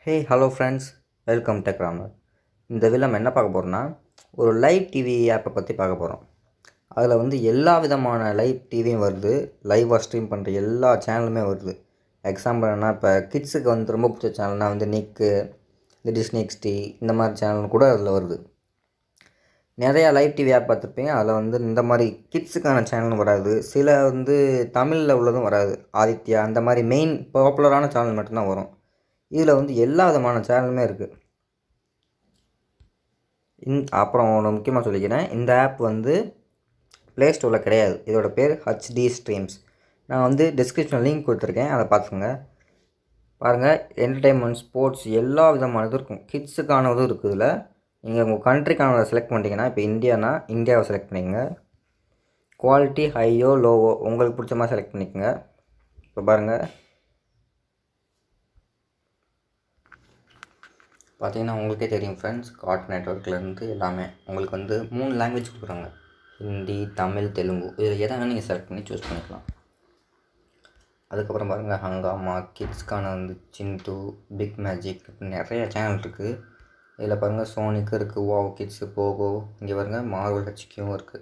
ஹே hello friends welcome tech Ramar இந்த இதில் நம்ம என்ன பார்க்க போகிறோம்னா ஒரு லைவ் டிவி ஆப்பை பற்றி பார்க்க போகிறோம் அதில் வந்து எல்லா விதமான லைவ் டிவியும் வருது லைவாக ஸ்ட்ரீம் பண்ணுற எல்லா சேனலுமே வருது எக்ஸாம்பிள் என்ன இப்போ கிட்ஸுக்கு வந்து ரொம்ப பிடிச்ச சேனல்னால் வந்து நிக்கு இந்த டிஸ்னி எக்ஸ்டி இந்த மாதிரி சேனல் கூட அதில் வருது நிறையா லைவ் டிவி ஆப் பார்த்துருப்பீங்க அதில் வந்து இந்த மாதிரி கிட்ஸுக்கான சேனலும் வராது சில வந்து தமிழில் உள்ளதும் வராது ஆதித்யா அந்த மாதிரி மெயின் பாப்புலரான சேனல் மட்டும்தான் வரும் இதில் வந்து எல்லா விதமான சேனலுமே இருக்குது இந் அப்புறம் ஒன்று முக்கியமாக சொல்லிக்கிறேன் இந்த ஆப் வந்து ப்ளே ஸ்டோரில் கிடையாது இதோட பேர் ஹச்டி ஸ்ட்ரீம்ஸ் நான் வந்து டிஸ்கிரிப்ஷனில் லிங்க் கொடுத்துருக்கேன் அதை பார்த்துக்கோங்க பாருங்கள் என்டர்டெயின்மெண்ட் ஸ்போர்ட்ஸ் எல்லா விதமானதும் இருக்கும் கிட்ஸுக்கானதும் இருக்குது இதில் நீங்கள் உங்கள் கண்ட்ரிக்கானதை செலக்ட் பண்ணிட்டீங்கன்னா இப்போ இந்தியானா இந்தியாவை செலக்ட் பண்ணிக்கங்க குவாலிட்டி ஹையோ லோவோ உங்களுக்கு பிடிச்ச மாதிரி செலக்ட் பண்ணிக்கோங்க இப்போ பாருங்கள் பார்த்தீங்கன்னா உங்களுக்கே தெரியும் ஃப்ரெண்ட்ஸ் காட் நெட்ஒர்க்லேருந்து எல்லாமே உங்களுக்கு வந்து மூணு லாங்குவேஜ் கொடுக்குறாங்க ஹிந்தி தமிழ் தெலுங்கு இதில் எதை வேணால் நீங்கள் செலக்ட் பண்ணி சூஸ் பண்ணிக்கலாம் அதுக்கப்புறம் பாருங்கள் ஹங்காமா கிட்ஸ்க்கான வந்து சிண்டு பிக் மேஜிக் இப்படி நிறைய சேனல் இருக்குது இதில் பாருங்கள் சோனிக்கு இருக்குது வாவ் கிட்ஸு போகோ இங்கே பாருங்கள் மார்வல் ஹெச்கியும் இருக்குது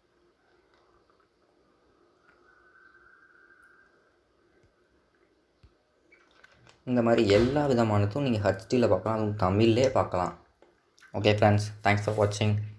இந்த மாதிரி எல்லா விதமானதும் நீங்கள் ஹச்டியில் பார்க்கலாம் அதுவும் தமிழ்லே பார்க்கலாம் ஓகே ஃப்ரெண்ட்ஸ் தேங்க்ஸ் ஃபார் வாட்சிங்